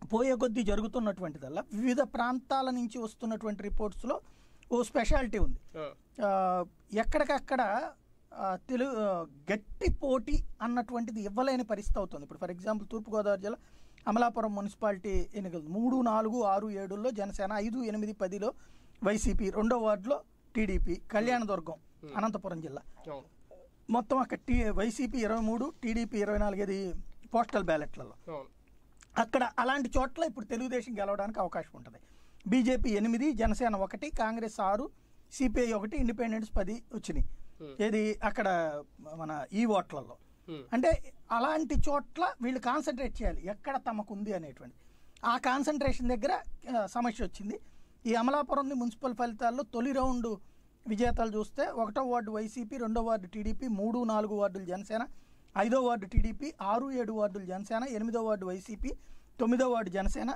పోయే కొద్దీ జరుగుతున్నటువంటిదల్లా వివిధ ప్రాంతాల నుంచి వస్తున్నటువంటి రిపోర్ట్స్లో ఓ స్పెషాలిటీ ఉంది ఆ, ఆ, ఎక్కడికక్కడ ఆ, తెలుగు ఆ, గట్టి పోటీ అన్నటువంటిది ఇవ్వలేని పరిస్థితి అవుతుంది ఇప్పుడు ఫర్ ఎగ్జాంపుల్ తూర్పుగోదావరి జిల్లా అమలాపురం మున్సిపాలిటీ ఎన్నికలు మూడు నాలుగు ఆరు ఏడులో జనసేన ఐదు ఎనిమిది పదిలో వైసీపీ రెండో వార్డులో టీడీపీ కళ్యాణదుర్గం అనంతపురం జిల్లా అవును మొత్తం అక్కడ టీ వైసీపీ ఇరవై మూడు టీడీపీ ఇరవై నాలుగు ఇది పోస్టల్ బ్యాలెట్లలో అవును అక్కడ అలాంటి చోట్ల ఇప్పుడు తెలుగుదేశం గెలవడానికి అవకాశం ఉంటుంది బీజేపీ ఎనిమిది జనసేన ఒకటి కాంగ్రెస్ ఆరు సిపిఐ ఒకటి ఇండిపెండెన్స్ పది వచ్చినాయి ఏది అక్కడ మన ఈ ఓట్లలో Hmm. అంటే అలాంటి చోట్ల వీళ్ళు కాన్సన్ట్రేట్ చేయాలి ఎక్కడ తమకు ఉంది అనేటువంటి ఆ కాన్సన్ట్రేషన్ దగ్గర ఆ, సమస్య వచ్చింది ఈ అమలాపురం మున్సిపల్ ఫలితాల్లో తొలి రౌండ్ విజేతలు చూస్తే ఒకటో వార్డు వైసీపీ రెండో వార్డు టీడీపీ మూడు నాలుగు వార్డులు జనసేన ఐదో వార్డు టీడీపీ ఆరు ఏడు వార్డులు జనసేన ఎనిమిదో వార్డు వైసీపీ తొమ్మిదో వార్డు జనసేన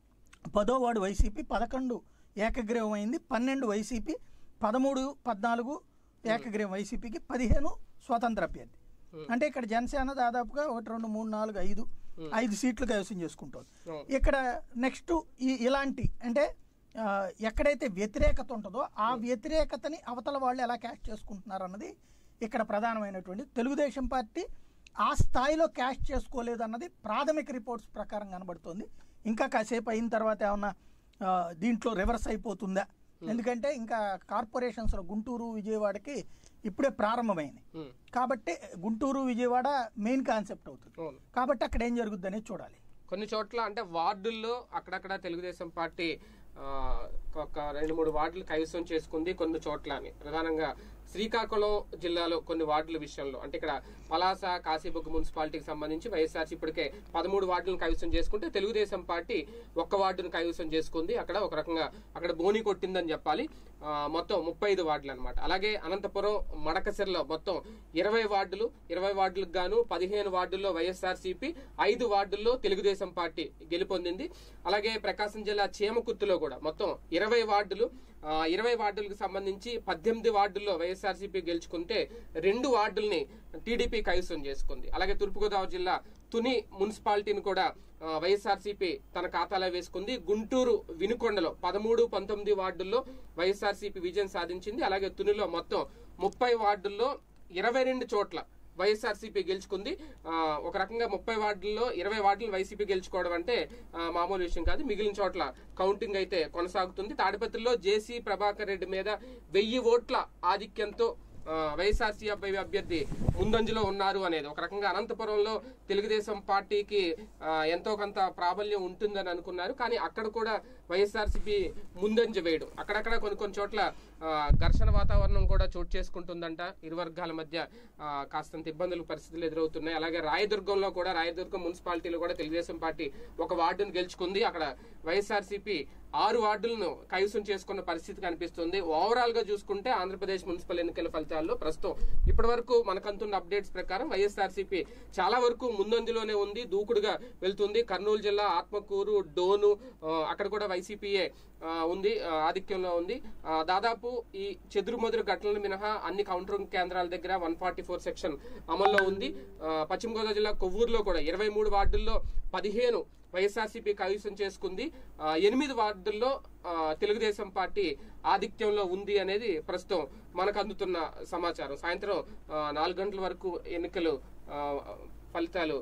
పదో వార్డు వైసీపీ పదకొండు ఏకగ్రీవం అయింది పన్నెండు వైసీపీ పదమూడు పద్నాలుగు ఏకగ్రీవం వైసీపీకి పదిహేను స్వతంత్ర అభ్యర్థి అంటే ఇక్కడ జనసేన దాదాపుగా ఒకటి రెండు మూడు నాలుగు ఐదు ఐదు సీట్లు కైవసం చేసుకుంటుంది అవును. ఇక్కడ నెక్స్ట్ ఈ ఇలాంటి అంటే ఆ, ఎక్కడైతే వ్యతిరేకత ఉంటుందో ఆ వ్యతిరేకతని అవతల వాళ్ళు ఎలా క్యాష్ చేసుకుంటున్నారు అన్నది ఇక్కడ ప్రధానమైనటువంటి తెలుగుదేశం పార్టీ ఆ స్థాయిలో క్యాష్ చేసుకోలేదు అన్నది ప్రాథమిక రిపోర్ట్స్ ప్రకారం కనబడుతోంది ఇంకా కాసేపు అయిన తర్వాత ఏమన్నా ఆ, దీంట్లో రివర్స్ అయిపోతుందా ఎందుకంటే ఇంకా కార్పొరేషన్స్లో గుంటూరు విజయవాడకి ఇప్పుడే ప్రారంభమైంది ఉమ్, కాబట్టి గుంటూరు విజయవాడ మెయిన్ కాన్సెప్ట్ అవుతుంది అవును కాబట్టి అక్కడ ఏం జరుగుద్ది అనేది చూడాలి కొన్ని చోట్ల అంటే వార్డుల్లో అక్కడక్కడ తెలుగుదేశం పార్టీ ఆ, ఒక రెండు మూడు వార్డులు కైవసం చేసుకుంది కొన్ని చోట్ల అని ప్రధానంగా శ్రీకాకుళం జిల్లాలో కొన్ని వార్డుల విషయంలో అంటే ఇక్కడ పలాస కాశీబుగ్గ మున్సిపాలిటీకి సంబంధించి వైఎస్ఆర్సీ ఇప్పటికే పదమూడు వార్డులను కైవసం చేసుకుంటే తెలుగుదేశం పార్టీ ఒక్క వార్డును కైవసం చేసుకుంది అక్కడ ఒక రకంగా అక్కడ బోని కొట్టిందని చెప్పాలి ఆ, మొత్తం ముప్పై ఐదు వార్డులు అనమాట అలాగే అనంతపురం మడకసిరలో మొత్తం ఇరవై వార్డులు ఇరవై వార్డులకు గాను పదిహేను వార్డుల్లో వైఎస్ఆర్సీపీ ఐదు వార్డుల్లో తెలుగుదేశం పార్టీ గెలుపొందింది అలాగే ప్రకాశం జిల్లా చీమకుర్తిలో కూడా మొత్తం ఇరవై వార్డులు ఆ, ఇరవై వార్డులకు సంబంధించి పద్దెనిమిది వార్డుల్లో వైఎస్ఆర్సీపీ గెలుచుకుంటే రెండు వార్డుల్ని టీడీపీ కైవసం చేసుకుంది అలాగే తూర్పుగోదావరి జిల్లా తుని మున్సిపాలిటీని కూడా ఆ, వైఎస్ఆర్సీపీ తన ఖాతాలో వేసుకుంది గుంటూరు వినుకొండలో పదమూడు పంతొమ్మిది వార్డుల్లో వైఎస్ఆర్సీపీ విజయం సాధించింది అలాగే తునిలో మొత్తం ముప్పై వార్డుల్లో ఇరవై రెండు చోట్ల వైఎస్ఆర్సీపీ గెలుచుకుంది ఆ, ఒక రకంగా ముప్పై వార్డుల్లో ఇరవై వార్డులు వైసీపీ గెలుచుకోవడం అంటే ఆ, మామూలు విషయం కాదు మిగిలిన చోట్ల కౌంటింగ్ అయితే కొనసాగుతుంది తాడిపత్రిలో జేసీ ప్రభాకర్ రెడ్డి మీద వెయ్యి ఓట్ల ఆధిక్యంతో ఆ, వైఎస్ఆర్సీ అబ్బాయి అభ్యర్థి ముందంజలో ఉన్నారు అనేది ఒక రకంగా అనంతపురంలో తెలుగుదేశం పార్టీకి ఆ, ఎంతో కొంత ప్రాబల్యం ఉంటుందని అనుకున్నారు కానీ అక్కడ కూడా వైఎస్ఆర్సీపీ ముందంజ వేయడం అక్కడక్కడ కొన్ని కొన్ని చోట్ల ఆ, ఘర్షణ వాతావరణం కూడా చోటు చేసుకుంటుందంట ఇరు వర్గాల మధ్య ఆ, కాస్తంత ఇబ్బందులు పరిస్థితులు ఎదురవుతున్నాయి అలాగే రాయదుర్గంలో కూడా రాయదుర్గం మున్సిపాలిటీలో కూడా తెలుగుదేశం పార్టీ ఒక వార్డును గెలుచుకుంది అక్కడ వైఎస్ఆర్సీపీ ఆరు వార్డులను కైవసం చేసుకున్న పరిస్థితి కనిపిస్తుంది ఓవరాల్ గా చూసుకుంటే ఆంధ్రప్రదేశ్ మున్సిపల్ ఎన్నికల ఫలితాల్లో ప్రస్తుతం ఇప్పటి వరకు మనకంతున్న అప్డేట్స్ ప్రకారం వైఎస్ఆర్సీపీ చాలా వరకు ముందంజలోనే ఉంది దూకుడుగా వెళ్తుంది కర్నూలు జిల్లా ఆత్మకూరు డోను ఆ, అక్కడ కూడా వైసీపీఏ ఉంది ఆ, ఆధిక్యంలో ఉంది ఆ, దాదాపు ఈ చెదురుమదురు ఘటనలు మినహా అన్ని కౌంటరింగ్ కేంద్రాల దగ్గర వన్ ఫార్టీ ఫోర్ సెక్షన్ అమల్లో ఉంది ఆ, పశ్చిమ గోదావరి జిల్లా కొవ్వూరులో కూడా ఇరవై మూడు వార్డుల్లో పదిహేను వైఎస్ఆర్సీపీ కైవసం చేసుకుంది ఆ, ఎనిమిది వార్డుల్లో ఆ, తెలుగుదేశం పార్టీ ఆధిక్యంలో ఉంది అనేది ప్రస్తుతం మనకు అందుతున్న సమాచారం సాయంత్రం ఆ, నాలుగు గంటల వరకు ఎన్నికలు ఆ, ఫలితాలు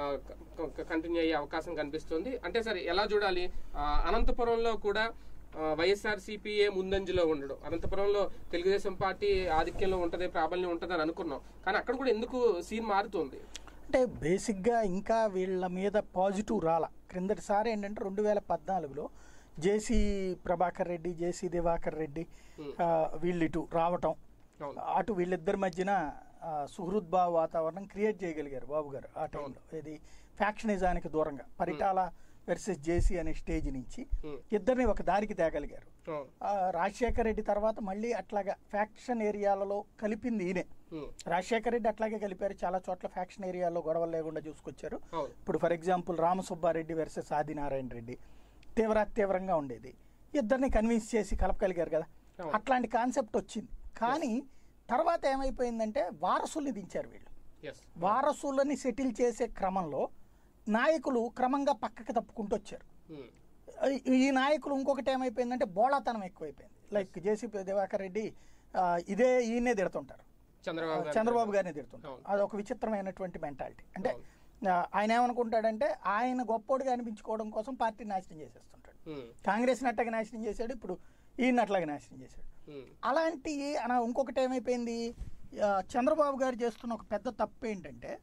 కంటిన్యూ అయ్యే అవకాశం కనిపిస్తుంది అంటే సరే ఎలా చూడాలి ఆ, అనంతపురంలో కూడా వైఎస్ఆర్ సిపిఏ ముందంజలో ఉండడం అనంతపురంలో తెలుగుదేశం పార్టీ ఆధిక్యంలో ఉంటది ప్రాబల్యం ఉంటది అని అనుకున్నాం కానీ అక్కడ కూడా ఎందుకు సీన్ మారుతుంది అంటే బేసిక్గా ఇంకా వీళ్ళ మీద పాజిటివ్ రాల క్రిందటిసారి ఏంటంటే రెండు వేల పద్నాలుగులో జేసీ ప్రభాకర్ రెడ్డి జేసీ దివాకర్ రెడ్డి ఆ, వీళ్ళిటు రావటం అవును. అటు వీళ్ళిద్దరి మధ్యన ఆ, సుహృద్భావ వాతావరణం క్రియేట్ చేయగలిగారు బాబు గారు ఆ టైంలో ఇది ఫ్యాక్షనిజానికి దూరంగా పరిటాల వెర్సెస్ జేసీ అనే స్టేజ్ నుంచి Hmm. ఇద్దరిని ఒక దారికి తేగలిగారు అవును. ఆ, రాజశేఖర్ రెడ్డి తర్వాత మళ్ళీ అట్లాగా ఫ్యాక్షన్ ఏరియాలలో కలిపింది ఈయనే ఉమ్. రాజశేఖర్ రెడ్డి అట్లాగే కలిపారు చాలా చోట్ల ఫ్యాక్షన్ ఏరియాలో గొడవలు లేకుండా చూసుకొచ్చారు అవును ఇప్పుడు for example Ramasubbareddy versus Adinarayana Reddy తీవ్ర తీవ్రంగా ఉండేది ఇద్దరిని కన్విన్స్ చేసి కలపగలిగారు కదా అవును. అట్లాంటి కాన్సెప్ట్ వచ్చింది కానీ తర్వాత ఏమైపోయిందంటే వారసుల్ని దించారు వీళ్ళు ఎస్ వారసులని సెటిల్ చేసే క్రమంలో నాయకులు క్రమంగా పక్కకి తప్పుకుంటూ వచ్చారు ఉమ్, ఈ- ఈ నాయకులు ఇంకొకటి ఏమైపోయిందంటే బోళాతనం ఎక్కువైపోయింది లైక్ జేసీ దివాకర్ రెడ్డి ఆ, ఇదే ఈయనే తిడుతుంటారు చంద్రబాబు గారు చంద్రబాబు గారిని తిడుతుంటారు అవును. అది ఒక విచిత్రమైనటువంటి మెంటాలిటీ అంటే అవును. ఆ, ఆయన ఏమనుకుంటాడంటే ఆయన గొప్పోడుగా అనిపించుకోవడం కోసం పార్టీ నాశనం చేసేస్తుంటాడు ఉమ్, కాంగ్రెస్ అట్టగా నాశనం చేశాడు ఇప్పుడు ఈయన అట్లాగే నాశనం చేశాడు ఉమ్, అలాంటి అన ఇంకొకటి ఏమైపోయింది ఆ, చంద్రబాబు గారు చేస్తున్న ఒక పెద్ద తప్పు ఏంటంటే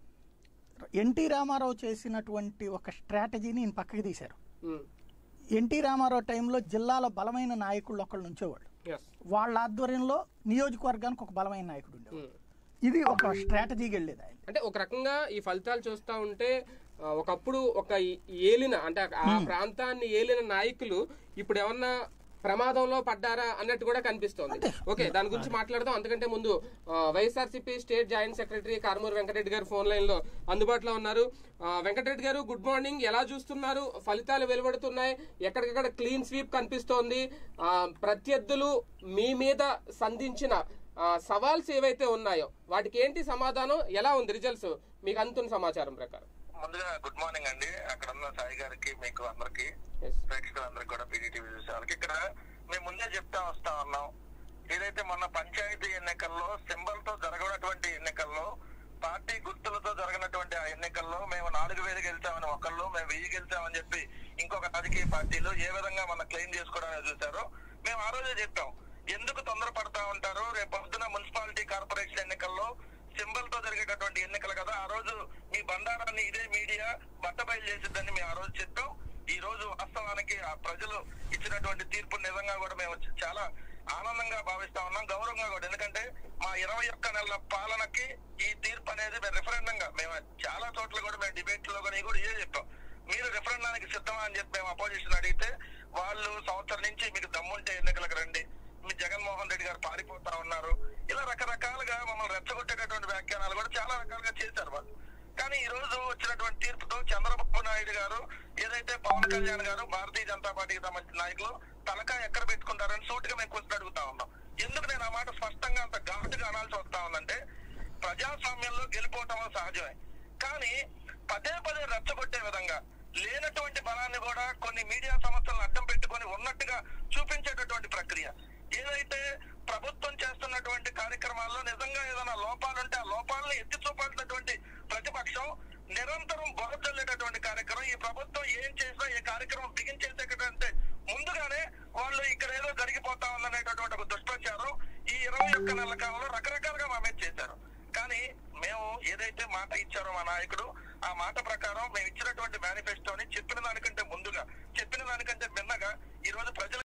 ఎన్టీ రామారావు చేసినటువంటి ఒక స్ట్రాటజీని ఈయన పక్కకి తీశారు ఉమ్, ఎన్టీ రామారావు టైంలో జిల్లాలో బలమైన నాయకుళ్ళు ఒకళ్ళు ఉంచేవాళ్ళు yes, వాళ్ళ ఆధ్వర్యంలో నియోజకవర్గానికి ఒక బలమైన నాయకుడు ఉండేవాడు ఉమ్. ఇది ఒక స్ట్రాటజీకి వెళ్ళేది ఆయన అంటే ఒక రకంగా ఈ ఫలితాలు చూస్తా ఉంటే ఆ, ఒకప్పుడు ఒక ఈ- ఏలిన అంటే ఆ ప్రాంతాన్ని ఏలిన నాయకులు ఇప్పుడు ఏమన్నా ప్రమాదంలో పడ్డారా అన్నట్టు కూడా కనిపిస్తోంది ఓకే దాని గురించి మాట్లాడదాం అంతకంటే ముందు ఆ, YSRCP state joint secretary Karumuri Venkatareddy garu phone line లో అందుబాటులో ఉన్నారు ఆ, వెంకటరెడ్డి గారు గుడ్ మార్నింగ్ ఎలా చూస్తున్నారు ఫలితాలు వెలువడుతున్నాయి ఎక్కడికక్కడ క్లీన్ స్వీప్ కనిపిస్తోంది ఆ, ప్రత్యర్థులు మీ మీద సంధించిన ఆ, సవాల్స్ ఏవైతే ఉన్నాయో వాటికి ఏంటి సమాధానం ఎలా ఉంది రిజల్ట్స్ మీకు అందుతున్న సమాచారం ప్రకారం ముందుగా గుడ్ మార్నింగ్ అండి అక్కడ ఉన్న సాయి గారికి మీకు అందరికి Yes. ప్రేక్షకులందరికీ కూడా పీడీటీవీ చూసే వాళ్ళకి ఇక్కడ మేము ముందే చెప్తా వస్తా ఉన్నాం ఏదైతే మొన్న పంచాయతీ ఎన్నికల్లో సింబల్ తో జరగనటువంటి ఎన్నికల్లో పార్టీ గుర్తులతో జరగనటువంటి ఆ ఎన్నికల్లో మేము నాలుగు వేలు గెలిచామని ఒకళ్ళు మేము వెయ్యి గెలిచామని చెప్పి ఇంకొక రాజకీయ పార్టీలు ఏ విధంగా మన క్లెయిమ్ చేసుకోవడానికి చూశారో మేము ఆ రోజే చెప్పాం ఎందుకు తొందరపడతా ఉంటారు రేపు పొద్దున మున్సిపాలిటీ కార్పొరేషన్ ఎన్నికల్లో సింబల్ తో జరిగేటటువంటి ఎన్నికలు కదా ఆ రోజు మీ బండారాన్ని ఇదే మీడియా బట్టబయలు చేసిద్దని మేము ఆ రోజు చెప్పాం ఈ రోజు వాస్తవానికి ఆ ప్రజలు ఇచ్చినటువంటి తీర్పు నిజంగా కూడా మేము చాలా ఆనందంగా భావిస్తా ఉన్నాం గౌరవంగా కూడా ఎందుకంటే మా ఇరవై ఒక్క నెలల పాలనకి ఈ తీర్పు అనేది మేము రిఫరెండంగా మేము చాలా చోట్ల కూడా మేము డిబేట్ లో కూడా కూడా ఇదే చెప్పాం మీరు రిఫరెండానికి సిద్ధమా అని చెప్పి మేము అపోజిషన్ అడిగితే వాళ్ళు సంవత్సరం నుంచి మీకు దమ్ముంటే ఎన్నికలకు రండి మీ జగన్మోహన్ రెడ్డి గారు పారిపోతా ఉన్నారు ఇలా రకరకాలుగా మమ్మల్ని రెచ్చగొట్టేటటువంటి వ్యాఖ్యానాలు కూడా చాలా రకాలుగా చేశారు వాళ్ళు కానీ ఈ రోజు వచ్చినటువంటి తీర్పుతో చంద్రబాబు నాయుడు గారు ఏదైతే పవన్ కళ్యాణ్ గారు భారతీయ జనతా పార్టీకి సంబంధించిన నాయకులు తలకాయ ఎక్కడ పెట్టుకుంటారని సూటిగా మేము క్వశ్చన్ అడుగుతా ఉన్నాం ఎందుకు నేను ఆ మాట స్పష్టంగా అంత ఘాటుగా అనాల్సి వస్తా ఉందంటే ప్రజాస్వామ్యంలో గెలిపోవటం సహజమే కానీ పదే పదే రెచ్చగొట్టే విధంగా లేనటువంటి బలాన్ని కూడా కొన్ని మీడియా సంస్థలను అడ్డం పెట్టుకొని ఉన్నట్టుగా చూపించేటటువంటి ప్రక్రియ ఏదైతే ప్రభుత్వం చేస్తున్నటువంటి కార్యక్రమాల్లో నిజంగా ఏదైనా లోపాలుంటే ఆ లోపాలను ఎత్తి చూపాల్సినటువంటి ప్రతిపక్షం నిరంతరం బొరజల్లేటటువంటి కార్యక్రమం ఈ ప్రభుత్వం ఏం చేసినా ఏ కార్యక్రమం బిగించేసేటంటే ముందుగానే వాళ్ళు ఇక్కడ ఏదో జరిగిపోతా ఉందనేటటువంటి ఒక దుష్ప్రచారం ఈ ఇరవై ఒక్క నెలల కాలంలో రకరకాలుగా మా మీద చేశారు కానీ మేము ఏదైతే మాట ఇచ్చారో మా నాయకుడు ఆ మాట ప్రకారం మేము ఇచ్చినటువంటి మేనిఫెస్టోని చెప్పిన దానికంటే ముందుగా చెప్పిన దానికంటే భిన్నగా ఈ రోజు ప్రజలు